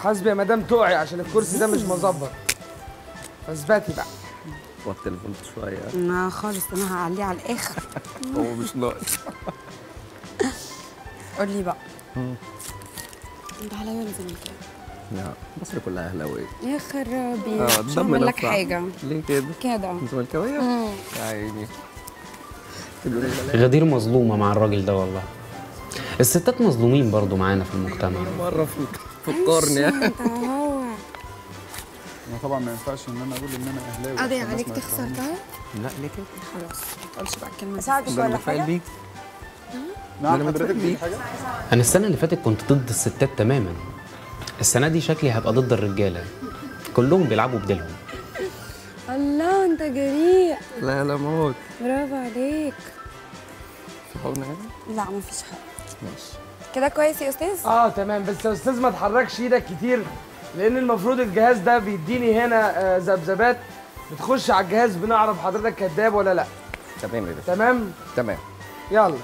حاسبي يا مدام تقعي عشان الكرسي ده مش مظبط اثبتي بقى وطي الفولت شويه ما خالص انا هعليه على الاخر هو مش ناقص قول لي بقى انت اهلاوي ولا زملكاوي؟ لا مصر كلها اهلاويه يا خرابي اه مش الدم هعمل لك نفع. حاجه ليه كده؟ كده انت زملكاويه؟ مم. يا عيني تقولوا لي لا غدير مظلومه مع الراجل ده والله الستات مظلومين برضو معانا في المجتمع مره في فكرني يعني انت هو انا طبعا ما ينفعش ان انا اقول ان انا اهلاوي قضي عشان الناس عليك ما تخسر يفهموش. ده لا ليه كده؟ خلاص ما تقولش بقى الكلمه دي اساعدك ده ولا انا متفائل حاجه بيك نعم أنا حضرتك متفائل في بيك. حاجه انا السنه اللي فاتت كنت ضد الستات تماما السنه دي شكلي هبقى ضد الرجاله كلهم بيلعبوا بديلهم الله انت جريء لا لا موت برافو عليك في حضن هنا لا مفيش حاجه ماشي كده كويس يا استاذ اه تمام بس يا استاذ ما تحركش ايدك كتير لان المفروض الجهاز ده بيديني هنا آه، ذبذبات بتخش على الجهاز بنعرف حضرتك كذاب ولا لا تمام يا باشا تمام تمام يلا